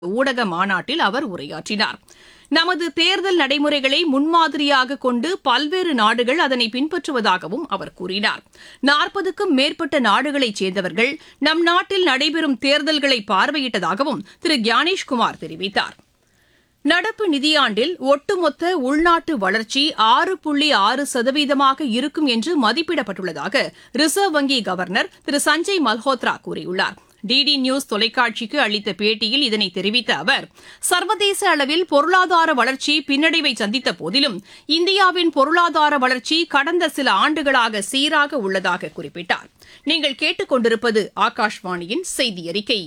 ஊடக மாநாட்டில் அவர் உரையாற்றினார் நமது தேர்தல் நடைமுறைகளை முன்மாதிரியாக கொண்டு பல்வேறு நாடுகள் அதனை பின்பற்றுவதாகவும் அவர் கூறினார் நாற்பதுக்கும் மேற்பட்ட நாடுகளைச் சேர்ந்தவர்கள் நம் நாட்டில் நடைபெறும் தேர்தல்களை பார்வையிட்டதாகவும் திரு கியானேஷ்குமார் தெரிவித்தார் நடப்பு நிதியாண்டில் ஒட்டுமொத்த உள்நாட்டு வளர்ச்சி ஆறு புள்ளி ஆறு சதவீதமாக இருக்கும் என்று மதிப்பிடப்பட்டுள்ளதாக ரிசர்வ் வங்கி கவர்னர் திரு சஞ்சய் மல்ஹோத்ரா கூறியுள்ளார் டிடி நியூஸ் தொலைக்காட்சிக்கு அளித்த பேட்டியில் இதனை தெரிவித்த அவர் சர்வதேச அளவில் பொருளாதார வளர்ச்சி பின்னடைவை சந்தித்த போதிலும் இந்தியாவின் பொருளாதார வளர்ச்சி கடந்த சில ஆண்டுகளாக சீராக உள்ளதாக குறிப்பிட்டார் நீங்கள் கேட்டுக்கொண்டிருப்பது ஆகாஷ்வாணியின் செய்தி அறிக்கை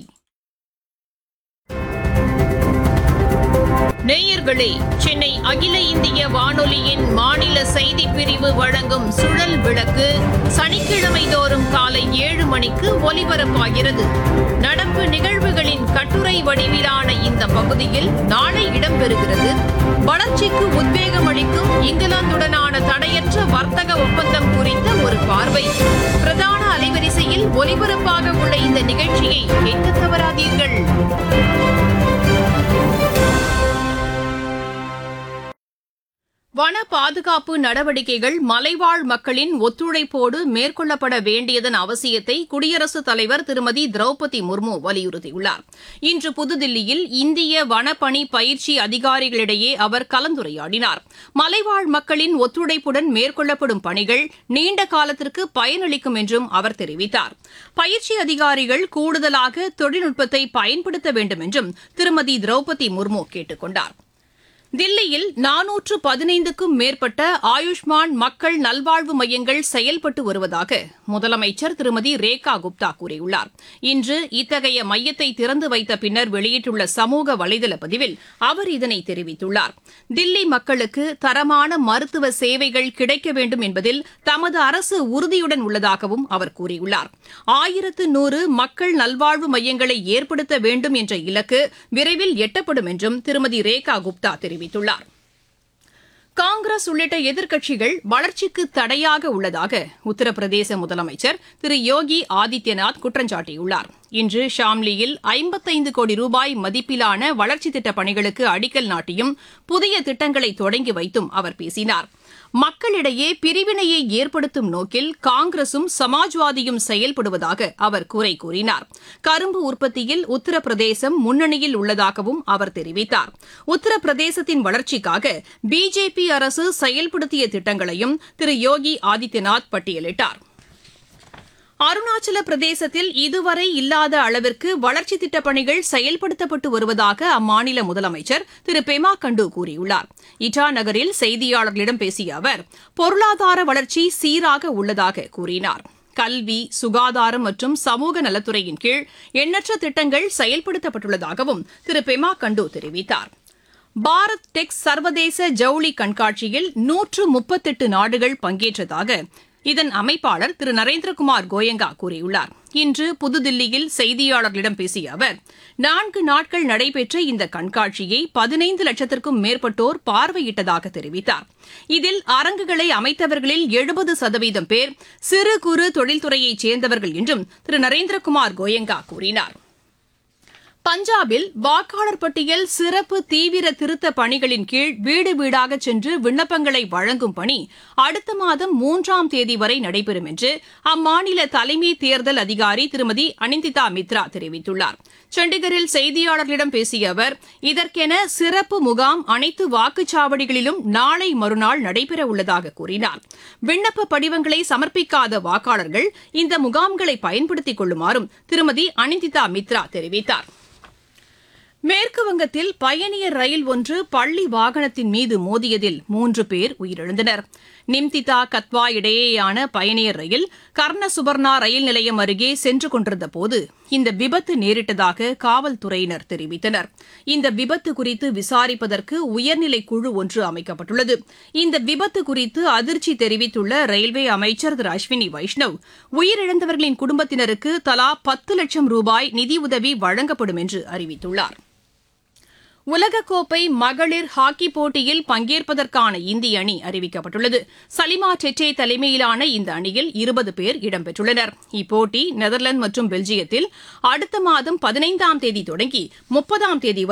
நேயர்களே சென்னை அகில இந்திய வானொலியின் மாநில செய்திப் பிரிவு வழங்கும் சுழல் விளக்கு சனிக்கிழமை தோறும் காலை ஏழு மணிக்கு ஒலிபரப்பாகிறது நடப்பு நிகழ்வுகளின் கட்டுரை வடிவிலான இந்த பகுதியில் நாளை இடம்பெறுகிறது வளர்ச்சிக்கு உத்வேகம் அளிக்கும் இங்கிலாந்துடனான தடையற்ற வர்த்தக ஒப்பந்தம் குறித்த ஒரு பார்வை பிரதான அலைவரிசையில் ஒலிபரப்பாக உள்ள இந்த நிகழ்ச்சியை கேட்க தவறாதீர்கள் வன பாதுகாப்பு நடவடிக்கைகள் மலைவாழ் மக்களின் ஒத்துழைப்போடு மேற்கொள்ளப்பட வேண்டியதன் அவசியத்தை குடியரசுத் தலைவர் திருமதி திரௌபதி முர்மு வலியுறுத்தியுள்ளார் இன்று புதுதில்லியில் இந்திய வனப்பணி பயிற்சி அதிகாரிகளிடையே அவர் கலந்துரையாடினார் மலைவாழ் மக்களின் ஒத்துழைப்புடன் மேற்கொள்ளப்படும் பணிகள் நீண்ட காலத்திற்கு பயனளிக்கும் என்றும் அவர் தெரிவித்தார் பயிற்சி அதிகாரிகள் கூடுதலாக தொழில்நுட்பத்தை பயன்படுத்த வேண்டும் என்றும் திருமதி திரௌபதி முர்மு கேட்டுக் கொண்டார் தில்லியில் நானூற்று பதினைந்துக்கும் மேற்பட்ட ஆயுஷ்மான் மக்கள் நல்வாழ்வு மையங்கள் செயல்பட்டு வருவதாக முதலமைச்சர் திருமதி ரேகா குப்தா கூறியுள்ளார் இன்று இத்தகைய மையத்தை திறந்து வைத்த பின்னர் வெளியிட்டுள்ள சமூக வலைதள பதிவில் அவர் இதனை தெரிவித்துள்ளார் தில்லி மக்களுக்கு தரமான மருத்துவ சேவைகள் கிடைக்க வேண்டும் என்பதில் தமது அரசு உறுதியுடன் உள்ளதாகவும் அவர் கூறியுள்ளார் ஆயிரத்து நூறு மக்கள் நல்வாழ்வு மையங்களை ஏற்படுத்த வேண்டும் என்ற இலக்கு விரைவில் எட்டப்படும் என்றும் திருமதி ரேகா குப்தா தெரிவித்தார் தெரிவித்துள்ளார் காங்கிரஸ் உள்ளிட்ட எதிர்க்கட்சிகள் வளர்ச்சிக்கு தடையாக உள்ளதாக உத்தரப்பிரதேச முதலமைச்சர் திரு யோகி ஆதித்யநாத் குற்றம் சாட்டியுள்ளார் இன்று ஷாம்லியில் ஐம்பத்தைந்து கோடி ரூபாய் மதிப்பிலான வளர்ச்சித் திட்டப் பணிகளுக்கு அடிக்கல் நாட்டியும் புதிய திட்டங்களை தொடங்கி வைத்தும் அவர் பேசினார் மக்களிடையே பிரிவினையை ஏற்படுத்தும் நோக்கில் காங்கிரசும் சமாஜ்வாதியும் செயல்படுவதாக அவர் குறை கூறினார் கரும்பு உற்பத்தியில் உத்தரப்பிரதேசம் முன்னணியில் உள்ளதாகவும் அவர் தெரிவித்தார் உத்தரப்பிரதேசத்தின் வளர்ச்சிக்காக பிஜேபி அரசு செயல்படுத்திய திட்டங்களையும் திரு யோகி ஆதித்யநாத் பட்டியலிட்டார் அருணாச்சல பிரதேசத்தில் இதுவரை இல்லாத அளவிற்கு வளர்ச்சித் திட்டப் பணிகள் செயல்படுத்தப்பட்டு வருவதாக அம்மாநில முதலமைச்சர் திரு பெமா கண்டு கூறியுள்ளார் இட்டா நகரில் செய்தியாளர்களிடம் பேசிய அவர் பொருளாதார வளர்ச்சி சீராக உள்ளதாக கூறினார் கல்வி சுகாதாரம் மற்றும் சமூக நலத்துறையின் கீழ் எண்ணற்ற திட்டங்கள் செயல்படுத்தப்பட்டுள்ளதாகவும் திரு பெமா கண்டு தெரிவித்தார் பாரத் டெக் சர்வதேச ஜவுளி கண்காட்சியில் நூற்று முப்பத்தெட்டு நாடுகள் பங்கேற்றதாக இதன் அமைப்பாளர் திரு நரேந்திரகுமார் கோயங்கா கூறியுள்ளார் இன்று புதுதில்லியில் செய்தியாளர்களிடம் பேசிய அவர் நான்கு நாட்கள் நடைபெற்ற இந்த கண்காட்சியை பதினைந்து லட்சத்திற்கும் மேற்பட்டோர் பார்வையிட்டதாக தெரிவித்தார் இதில் அரங்குகளை அமைத்தவர்களில் எழுபது சதவீதம் பேர் சிறு குறு தொழில்துறையைச் சேர்ந்தவர்கள் என்றும் திரு நரேந்திரகுமார் கோயங்கா கூறினார் பஞ்சாபில் வாக்காளர் பட்டியல் சிறப்பு தீவிர திருத்த பணிகளின் கீழ் வீடு வீடாக சென்று விண்ணப்பங்களை வழங்கும் பணி அடுத்த மாதம் மூன்றாம் தேதி வரை நடைபெறும் என்று அம்மாநில தலைமை தேர்தல் அதிகாரி திருமதி அனிந்திதா மித்ரா தெரிவித்துள்ளார் சண்டிகரில் செய்தியாளர்களிடம் பேசிய அவர் இதற்கென சிறப்பு முகாம் அனைத்து வாக்குச்சாவடிகளிலும் நாளை மறுநாள் நடைபெற உள்ளதாக கூறினார் விண்ணப்ப படிவங்களை சமர்ப்பிக்காத வாக்காளர்கள் இந்த முகாம்களை பயன்படுத்திக் கொள்ளுமாறும் திருமதி அனிந்திதா மித்ரா தெரிவித்தார் மேற்குவங்கத்தில் பயணியர் ரயில் ஒன்று பள்ளி வாகனத்தின் மீது மோதியதில் மூன்று பேர் உயிரிழந்தனர் நிம்திதா கத்வா இடையேயான பயணியர் ரயில் கர்ணசுபர்ணா ரயில் நிலையம் அருகே சென்று கொண்டிருந்த போது இந்த விபத்து நேரிட்டதாக காவல்துறையினர் தெரிவித்தனர் இந்த விபத்து குறித்து விசாரிப்பதற்கு உயர்நிலை குழு ஒன்று அமைக்கப்பட்டுள்ளது இந்த விபத்து குறித்து அதிர்ச்சி தெரிவித்துள்ள ரயில்வே அமைச்சர் திரு அஸ்வினி வைஷ்ணவ் உயிரிழந்தவர்களின் குடும்பத்தினருக்கு தலா பத்து லட்சம் ரூபாய் நிதியுதவி வழங்கப்படும் என்று அறிவித்துள்ளார் உலகக்கோப்பை மகளிர் ஹாக்கி போட்டியில் பங்கேற்பதற்கான இந்திய அணி அறிவிக்கப்பட்டுள்ளது சலிமா டெட்டே தலைமையிலான இந்த அணியில் இருபது பேர் இடம்பெற்றுள்ளனர் இப்போட்டி நெதர்லாந்து மற்றும் பெல்ஜியத்தில் அடுத்த மாதம் பதினைந்தாம் தேதி தொடங்கி முப்பதாம் தேதி